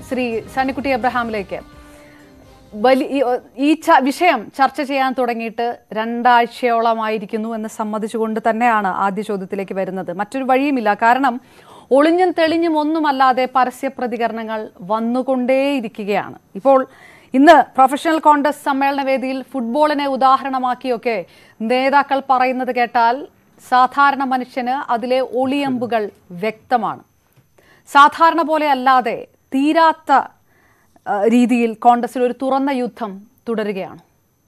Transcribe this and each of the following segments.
ശ്രീ സണ്ണിക്കുട്ടി എബ്രഹാമിലേക്ക് വലി ഈ- ഈ ച- വിഷയം ചർച്ച ചെയ്യാൻ തുടങ്ങിയിട്ട് രണ്ടാഴ്ചയോളമായിരിക്കുന്നു എന്ന് സമ്മതിച്ചുകൊണ്ട് തന്നെയാണ് ആദ്യ ചോദ്യത്തിലേക്ക് വരുന്നത് മറ്റൊരു വഴിയുമില്ല കാരണം ഒളിഞ്ഞും തെളിഞ്ഞും ഒന്നുമല്ലാതെ പരസ്യ പ്രതികരണങ്ങൾ വന്നുകൊണ്ടേയിരിക്കുകയാണ് ഇപ്പോൾ ഇന്ന് പ്രൊഫഷണൽ കോൺഗ്രസ് സമ്മേളന വേദിയിൽ ഫുട്ബോളിനെ ഉദാഹരണമാക്കിയൊക്കെ നേതാക്കൾ പറയുന്നത് കേട്ടാൽ സാധാരണ മനുഷ്യന് അതിലെ ഒളിയമ്പുകൾ വ്യക്തമാണ് സാധാരണ പോലെ അല്ലാതെ തീരാത്ത ആ, രീതിയിൽ കോൺഗ്രസിൽ ഒരു തുറന്ന യുദ്ധം തുടരുകയാണ്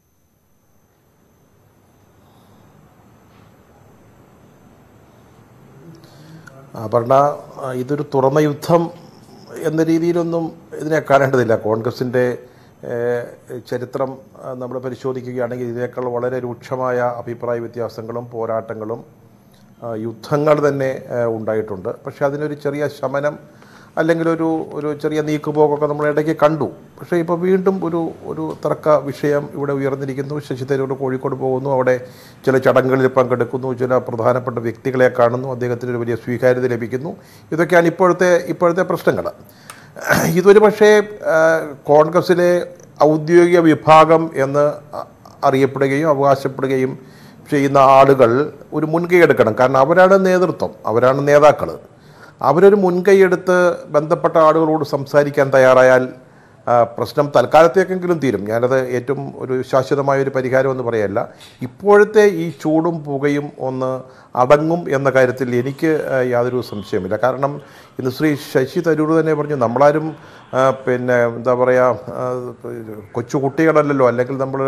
അപർണ ആ, ഇതൊരു തുറന്ന യുദ്ധം എന്ന രീതിയിലൊന്നും ഇതിനെ കാണേണ്ടതില്ല കോൺഗ്രസിൻ്റെ ഏഹ്, ചരിത്രം ആ, നമ്മൾ പരിശോധിക്കുകയാണെങ്കിൽ ഇതിനേക്കാൾ വളരെ രൂക്ഷമായ അഭിപ്രായ വ്യത്യാസങ്ങളും പോരാട്ടങ്ങളും ആ, യുദ്ധങ്ങൾ തന്നെ ആ, ഉണ്ടായിട്ടുണ്ട് പക്ഷേ അതിനൊരു ചെറിയ ശമനം അല്ലെങ്കിൽ ഒരു ഒരു ചെറിയ നീക്കുപോക്കൊക്കെ നമ്മൾ ഇടയ്ക്ക് കണ്ടു പക്ഷേ ഇപ്പോൾ വീണ്ടും ഒരു ഒരു തർക്ക വിഷയം ഇവിടെ ഉയർന്നിരിക്കുന്നു ശശി തരൂർ കോഴിക്കോട് പോകുന്നു അവിടെ ചില ചടങ്ങുകളിൽ പങ്കെടുക്കുന്നു ചില പ്രധാനപ്പെട്ട വ്യക്തികളെ കാണുന്നു അദ്ദേഹത്തിന് ഒരു വലിയ സ്വീകാര്യത ലഭിക്കുന്നു ഇതൊക്കെയാണ് ഇപ്പോഴത്തെ ഇപ്പോഴത്തെ പ്രശ്നങ്ങൾ ഇതൊരു പക്ഷേ ആ, കോൺഗ്രസിലെ ഔദ്യോഗിക വിഭാഗം എന്ന് അ- അറിയപ്പെടുകയും അവകാശപ്പെടുകയും ചെയ്യുന്ന ആളുകൾ ഒരു മുൻകൈ എടുക്കണം കാരണം അവരാണ് നേതൃത്വം അവരാണ് നേതാക്കൾ അവരൊരു മുൻകൈയെടുത്ത് ബന്ധപ്പെട്ട ആളുകളോട് സംസാരിക്കാൻ തയ്യാറായാൽ ആ, പ്രശ്നം തൽക്കാലത്തേക്കെങ്കിലും തീരും ഞാനത് ഏറ്റവും ഒരു ശാശ്വതമായ ഒരു പരിഹാരം എന്ന് പറയല്ല ഇപ്പോഴത്തെ ഈ ചൂടും പുകയും ഒന്ന് അടങ്ങും എന്ന കാര്യത്തിൽ എനിക്ക് ആ, യാതൊരു സംശയമില്ല കാരണം ഇന്ന് ശ്രീ ശശി തരൂർ തന്നെ പറഞ്ഞു നമ്മളാരും ആ, പിന്നെ എന്താ പറയുക കൊച്ചു കുട്ടികളല്ലല്ലോ അല്ലെങ്കിൽ നമ്മൾ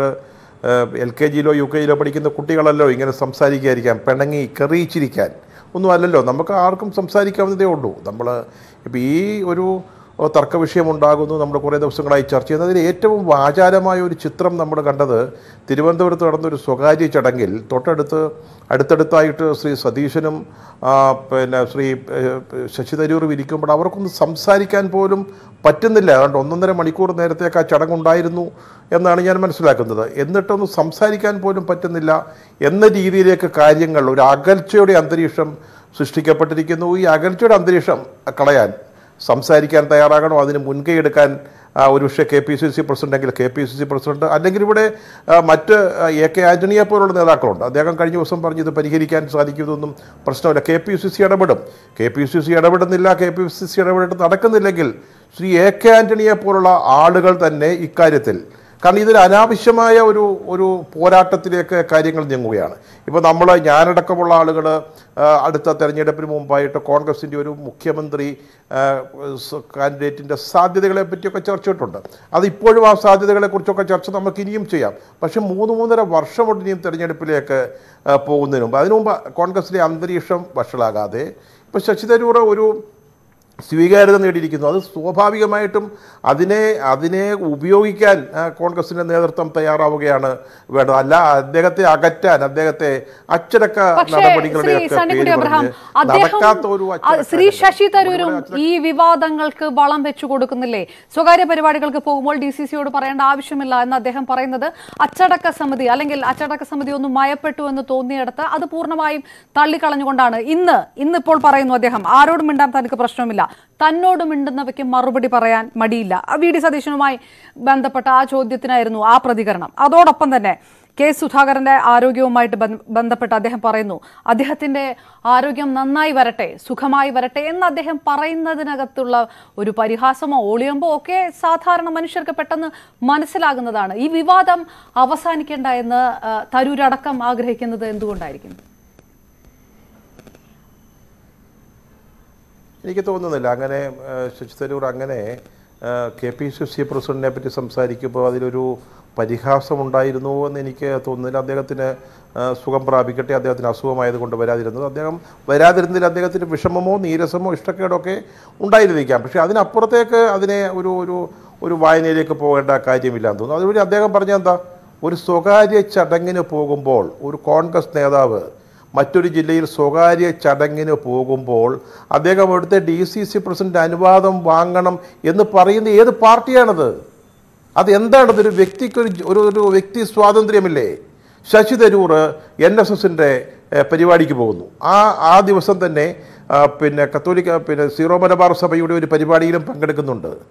എൽ കെ ജിയിലോ യു കെ ജിയിലോ പഠിക്കുന്ന കുട്ടികളല്ലോ ഇങ്ങനെ സംസാരിക്കാതിരിക്കാൻ പിണങ്ങി കെറിയിച്ചിരിക്കാൻ ഒന്നും അല്ലല്ലോ നമുക്ക് ആർക്കും സംസാരിക്കാവുന്നതേ ഉള്ളൂ നമ്മൾ ഇപ്പോൾ ഈ ഒരു ഓ, തർക്ക വിഷയം ഉണ്ടാകുന്നു നമ്മൾ കുറേ ദിവസങ്ങളായി ചർച്ച ചെയ്യുന്നതിൽ ഏറ്റവും വാചാരമായ ഒരു ചിത്രം നമ്മൾ കണ്ടത് തിരുവനന്തപുരത്ത് നടന്ന ഒരു സ്വകാര്യ ചടങ്ങിൽ തൊട്ടടുത്ത് അടുത്തടുത്തായിട്ട് ശ്രീ സതീശനും ആ, പിന്നെ ശ്രീ ഏഹ്, ശശി തരൂറും ഇരിക്കുമ്പോൾ അവർക്കൊന്നും സംസാരിക്കാൻ പോലും പറ്റുന്നില്ല അതുകൊണ്ട് ഒന്നൊന്നര മണിക്കൂർ നേരത്തേക്ക് ആ ചടങ്ങുണ്ടായിരുന്നു എന്നാണ് ഞാൻ മനസ്സിലാക്കുന്നത് എന്നിട്ടൊന്നും സംസാരിക്കാൻ പോലും പറ്റുന്നില്ല എന്ന രീതിയിലേക്ക് കാര്യങ്ങൾ ഒരു അകൽച്ചയുടെ അന്തരീക്ഷം സൃഷ്ടിക്കപ്പെട്ടിരിക്കുന്നു ഈ അകൽച്ചയുടെ അന്തരീക്ഷം കളയാൻ സംസാരിക്കാൻ തയ്യാറാകണം അതിന് മുൻകൈ എടുക്കാൻ ആ, ഒരുപക്ഷെ K P C C president K P C C president അല്ലെങ്കിൽ ഇവിടെ ആ, മറ്റ് ആ, എ കെ ആന്റണിയെ പോലുള്ള നേതാക്കളുണ്ട് അദ്ദേഹം കഴിഞ്ഞ ദിവസം പറഞ്ഞു ഇത് പരിഹരിക്കാൻ സാധിക്കുമെന്നൊന്നും പ്രശ്നമില്ല കെ പി സി സി ഇടപെടും കെ പി സി സി ഇടപെടുന്നില്ല കെ പി സി സി ഇടപെട്ടിട്ട് നടക്കുന്നില്ലെങ്കിൽ ശ്രീ എ കെ ആന്റണിയെ പോലുള്ള ആളുകൾ തന്നെ ഇക്കാര്യത്തിൽ കാരണം ഇതൊരു അനാവശ്യമായ ഒരു ഒരു പോരാട്ടത്തിലേക്ക് കാര്യങ്ങൾ നീങ്ങുകയാണ് ഇപ്പോൾ നമ്മൾ ഞാനടക്കമുള്ള ആളുകൾ അടുത്ത തെരഞ്ഞെടുപ്പിന് മുമ്പായിട്ട് കോൺഗ്രസിൻ്റെ ഒരു മുഖ്യമന്ത്രി ആ, സ് കാൻഡിഡേറ്റിൻ്റെ സാധ്യതകളെ പറ്റിയൊക്കെ ചർച്ച ഇട്ടുണ്ട് അത് ഇപ്പോഴും ആ സാധ്യതകളെക്കുറിച്ചൊക്കെ ചർച്ച നമുക്ക് ഇനിയും ചെയ്യാം പക്ഷേ മൂന്ന് മൂന്നര വർഷമുണ്ട് ഇനിയും തെരഞ്ഞെടുപ്പിലേക്ക് ആ, പോകുന്നതിന് മുമ്പ് അതിനു മുമ്പ് കോൺഗ്രസിലെ അന്തരീക്ഷം വഷളാകാതെ ഇപ്പോൾ ശശി തരൂർ ഒരു സ്വീകാര്യത നേടിയിരിക്കുന്നു അത് സ്വാഭാവികമായിട്ടും അതിനെ അതിനെ ഉപയോഗിക്കാൻ ആ, കോൺഗ്രസിന്റെ നേതൃത്വം തയ്യാറാവുകയാണ് വേണ്ടത് അല്ല അദ്ദേഹത്തെ അകറ്റാൻ അദ്ദേഹത്തെ അച്ചടക്ക പക്ഷേ ശ്രീ നടപടികളുടെയൊക്കെ സണ്ണിക്കുട്ടി പേര് അബ്രഹാം പറഞ്ഞ് അദ്ദേഹം നടക്കാത്ത ഒരു ആ, അച്ചടക്ക ശ്രീ നയം. ശശി തരൂരും നമ്മുടെ ഈ വിവാദങ്ങൾക്ക് വളം വെച്ചു കൊടുക്കുന്നില്ലേ സ്വകാര്യ പരിപാടികൾക്ക് പോകുമ്പോൾ ഡി സി സിയോട് പറയേണ്ട ആവശ്യമില്ല എന്ന് അദ്ദേഹം പറയുന്നത് അച്ചടക്ക സമിതി അല്ലെങ്കിൽ അച്ചടക്ക സമിതി ഒന്ന് മയപ്പെട്ടു എന്ന് തോന്നിയെടുത്ത് അത് പൂർണ്ണമായും തള്ളിക്കളഞ്ഞുകൊണ്ടാണ് ഇന്ന് ഇന്നിപ്പോൾ പറയുന്നു അദ്ദേഹം ആരോടും മിണ്ടാൻ തനിക്ക് പ്രശ്നമില്ല തന്നോട് മിണ്ടുന്നവയ്ക്ക് മറുപടി പറയാൻ മടിയില്ല ആ വി ഡി സതീശനുമായി ബന്ധപ്പെട്ട ആ ചോദ്യത്തിനായിരുന്നു ആ പ്രതികരണം അതോടൊപ്പം തന്നെ കെ സുധാകരന്റെ ആരോഗ്യവുമായിട്ട് ബന്ധ- ബന്ധപ്പെട്ട് അദ്ദേഹം പറയുന്നു അദ്ദേഹത്തിന്റെ ആരോഗ്യം നന്നായി വരട്ടെ സുഖമായി വരട്ടെ എന്ന് അദ്ദേഹം പറയുന്നതിനകത്തുള്ള ഒരു പരിഹാസമോ ഒളിയമ്പോ ഒക്കെ സാധാരണ മനുഷ്യർക്ക് പെട്ടെന്ന് മനസ്സിലാകുന്നതാണ് ഈ വിവാദം അവസാനിക്കേണ്ട എന്ന് ആ, തരൂരടക്കം ആഗ്രഹിക്കുന്നത് എന്തുകൊണ്ടായിരിക്കും എനിക്ക് തോന്നുന്നില്ല അങ്ങനെ ആ, ശശി തരൂർ അങ്ങനെ കെ പി സി സി പ്രസിഡന്റിനെ പറ്റി സംസാരിക്കുമ്പോൾ അതിലൊരു പരിഹാസമുണ്ടായിരുന്നു എന്ന് എനിക്ക് തോന്നുന്നില്ല അദ്ദേഹത്തിന് ആ, സുഖം പ്രാപിക്കട്ടെ അദ്ദേഹത്തിന് അസുഖമായതുകൊണ്ട് വരാതിരുന്നത് അദ്ദേഹം വരാതിരുന്നതിൽ അദ്ദേഹത്തിന് വിഷമമോ നീരസമോ ഇഷ്ടക്കേടോ ഒക്കെ ഉണ്ടായിരുന്നിരിക്കാം പക്ഷേ അതിനപ്പുറത്തേക്ക് അതിനെ ഒരു ഒരു ഒരു വായനയിലേക്ക് പോകേണ്ട കാര്യമില്ല എന്ന് തോന്നുന്നു അതുവഴി അദ്ദേഹം പറഞ്ഞ എന്താ ഒരു സ്വകാര്യ ചടങ്ങിന് പോകുമ്പോൾ ഒരു കോൺഗ്രസ് നേതാവ് മറ്റൊരു ജില്ലയിൽ സ്വകാര്യ ചടങ്ങിന് പോകുമ്പോൾ അദ്ദേഹം അവിടുത്തെ ഡി സി സി പ്രസിഡന്റ് അനുവാദം വാങ്ങണം എന്ന് പറയുന്ന ഏത് പാർട്ടിയാണത് അത് എന്താണത് ഒരു വ്യക്തിക്ക് ഒരു ജ- ഒരു ഒരു വ്യക്തി സ്വാതന്ത്ര്യമില്ലേ ശശി തരൂർ എൻ എസ് എസിൻ്റെ പരിപാടിക്ക് പോകുന്നു ആ ആ ദിവസം തന്നെ ആ, പിന്നെ കത്തോലിക്ക പിന്നെ സീറോ മലബാർ സഭയുടെ ഒരു പരിപാടിയിലും പങ്കെടുക്കുന്നുണ്ട്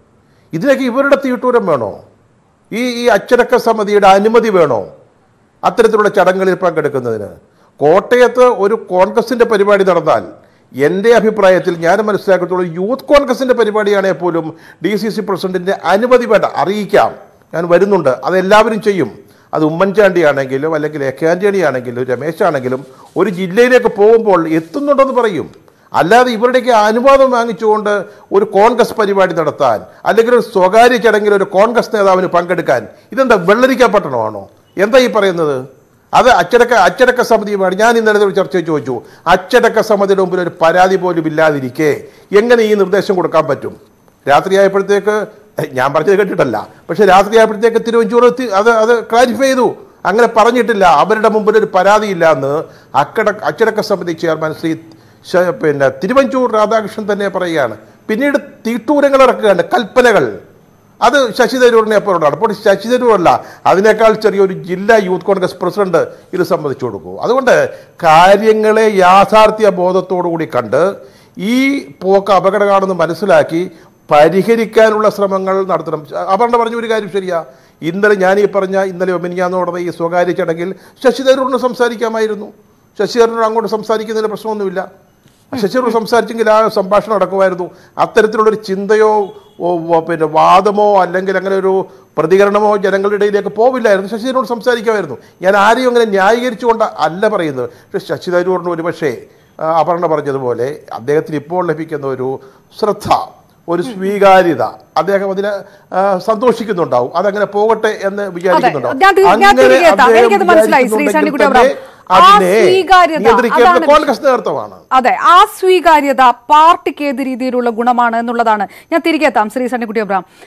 ഇതിനൊക്കെ ഇവരുടെ തീട്ടൂരം വേണോ ഈ ഈ അച്ചടക്ക സമിതിയുടെ അനുമതി വേണോ അത്തരത്തിലുള്ള ചടങ്ങുകളിൽ പങ്കെടുക്കുന്നതിന് കോട്ടയത്ത് ഒരു കോൺഗ്രസിന്റെ പരിപാടി നടന്നാൽ എൻ്റെ അഭിപ്രായത്തിൽ ഞാൻ മനസ്സിലാക്കത്തുള്ളൂ യൂത്ത് കോൺഗ്രസിന്റെ പരിപാടിയാണെങ്കിൽ പോലും ഡി സി സി പ്രസിഡന്റിന്റെ അനുമതി വേണ്ട അറിയിക്കാം ഞാൻ വരുന്നുണ്ട് അതെല്ലാവരും ചെയ്യും അത് ഉമ്മൻചാണ്ടി ആണെങ്കിലും അല്ലെങ്കിൽ എ കെ ആന്റണി ആണെങ്കിലും രമേശ് ആണെങ്കിലും ഒരു ജില്ലയിലേക്ക് പോകുമ്പോൾ എത്തുന്നുണ്ടെന്ന് പറയും അല്ലാതെ ഇവരുടെയൊക്കെ അനുവാദം വാങ്ങിച്ചുകൊണ്ട് ഒരു കോൺഗ്രസ് പരിപാടി നടത്താൻ അല്ലെങ്കിൽ ഒരു സ്വകാര്യ ചടങ്ങിൽ ഒരു കോൺഗ്രസ് നേതാവിന് പങ്കെടുക്കാൻ ഇതെന്താ വെള്ളരിക്ക പട്ടണമാണോ എന്താ ഈ പറയുന്നത് അത് അച്ചടക്ക അച്ചടക്ക സമിതിയുമാണ് ഞാൻ ഇന്നലെ ഒരു ചർച്ച ചോദിച്ചു അച്ചടക്ക സമിതിയുടെ മുമ്പിൽ ഒരു പരാതി പോലും ഇല്ലാതിരിക്കെ എങ്ങനെ ഈ നിർദ്ദേശം കൊടുക്കാൻ പറ്റും രാത്രിയായപ്പോഴത്തേക്ക് ഏ, ഞാൻ പറഞ്ഞത് കേട്ടിട്ടല്ല പക്ഷെ രാത്രിയായപ്പോഴത്തേക്ക് തിരുവഞ്ചൂർ തി- അത് അത് ക്ലാരിഫൈ ചെയ്തു അങ്ങനെ പറഞ്ഞിട്ടില്ല അവരുടെ മുമ്പിൽ ഒരു പരാതിയില്ല എന്ന് അക്കട അച്ചടക്ക സമിതി ചെയർമാൻ ശ്രീ ശ- പിന്നെ തിരുവഞ്ചൂർ രാധാകൃഷ്ണൻ തന്നെ പറയുകയാണ് പിന്നീട് തീട്ടൂരങ്ങൾ ഇറക്കുകയാണ് കൽപ്പനകൾ അത് ശശി തരൂരിനെ അപ്പുറമാണ് അപ്പോൾ ശശി തരൂരല്ല അതിനേക്കാൾ ചെറിയൊരു ജില്ലാ യൂത്ത് കോൺഗ്രസ് പ്രസിഡന്റ് ഇത് സംബന്ധിച്ചു കൊടുക്കൂ അതുകൊണ്ട് കാര്യങ്ങളെ യാഥാർത്ഥ്യ ബോധത്തോടുകൂടി കണ്ട് ഈ പോക്ക് അപകടമാണെന്ന് മനസ്സിലാക്കി പരിഹരിക്കാനുള്ള ശ്രമങ്ങൾ നടത്തണം അപർണ പറഞ്ഞ ഒരു കാര്യം ശരിയാ ഇന്നലെ ഞാൻ ഈ പറഞ്ഞ ഇന്നലെ മിനിഞ്ഞാന്ന് നടന്ന ഈ സ്വകാര്യ ചടങ്ങിൽ ശശി തരൂരിന് സംസാരിക്കാമായിരുന്നു ശശി തരൂർ അങ്ങോട്ട് സംസാരിക്കുന്നതിന് പ്രശ്നമൊന്നുമില്ല ശശിയോട് സംസാരിച്ചെങ്കിൽ ആ സംഭാഷണം നടക്കുമായിരുന്നു അത്തരത്തിലുള്ളൊരു ചിന്തയോ ഓ, ഓ, പിന്നെ വാദമോ അല്ലെങ്കിൽ അങ്ങനെ ഒരു പ്രതികരണമോ ജനങ്ങളുടെ ഇടയിലേക്ക് പോവില്ലായിരുന്നു ശശിധരനോട് സംസാരിക്കുമായിരുന്നു ഞാൻ ആരെയും അങ്ങനെ ന്യായീകരിച്ചുകൊണ്ട് അല്ല പറയുന്നത് പക്ഷേ ശശി തരൂറിന് ഒരുപക്ഷേ ആ, അപർണ പറഞ്ഞതുപോലെ അദ്ദേഹത്തിന് ഇപ്പോൾ ലഭിക്കുന്ന ഒരു ശ്രദ്ധ ഒരു സ്വീകാര്യത അദ്ദേഹം അതിന് ആ, സന്തോഷിക്കുന്നുണ്ടാവും അതങ്ങനെ പോകട്ടെ എന്ന് വിചാരിക്കുന്നുണ്ടാവും ഞാൻ തി- ഞാൻ അങ്ങനെ തിരികെ എത്താം. അദ്ദേഹം എനിക്കത് മനസ്സിലായി, ശ്രീ വിചാരിക്കുന്നുണ്ടെങ്കിൽ സണ്ണിക്കുട്ടി തന്നെ അബ്രഹാം. ആ അതിനെ സ്വീകാര്യത, നിയന്ത്രിക്കേണ്ടത് അതാണ് കോൺഗ്രസ് നേതൃത്വമാണ് അതെ ആ സ്വീകാര്യത പാർട്ടിക്ക് ഏത് രീതിയിലുള്ള ഗുണമാണ് എന്നുള്ളതാണ് ഞാൻ തിരികെ എത്താം ശ്രീ സണ്ണിക്കുട്ടി അബ്രാം